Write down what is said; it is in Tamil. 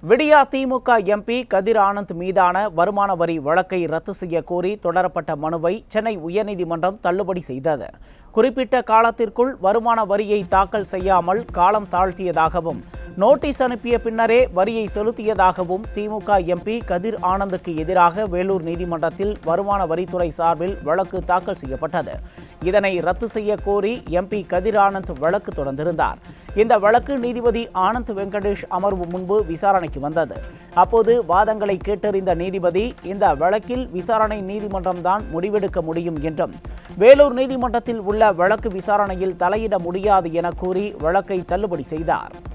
விடியா திமுக எம்பி கதிர் ஆனந்த் மீதான வருமான வரி வழக்கை ரத்து செய்ய கோரி தொடரப்பட்ட மனுவை சென்னை உயர்நீதிமன்றம் தள்ளுபடி செய்தது குறிப்பிட்ட காலத்திற்குள் வருமான வரியை தாக்கல் செய்யாமல் காலம் தாழ்த்தியதாகவும் நோட்டீஸ் அனுப்பிய பின்னரே வரியை செலுத்தியதாகவும் திமுக எம்பி கதிர் ஆனந்துக்கு எதிராக வேலூர் நீதிமன்றத்தில் வருமான வரித்துறை சார்பில் வழக்கு தாக்கல் செய்யப்பட்டது இதனை ரத்து செய்ய கோரி எம்பி கதிர் ஆனந்த் வழக்கு தொடர்ந்திருந்தார் இந்த வழக்கு நீதிபதி ஆனந்த் வெங்கடேஷ் அமர்வு முன்பு விசாரணைக்கு வந்தது அப்போது வாதங்களை கேட்டறிந்த நீதிபதி இந்த வழக்கில் விசாரணை நீதிமன்றம்தான் முடிவெடுக்க முடியும் என்றும் வேலூர் நீதிமன்றத்தில் உள்ள வழக்கு விசாரணையில் தலையிட முடியாது என கூறி வழக்கை தள்ளுபடி செய்தார்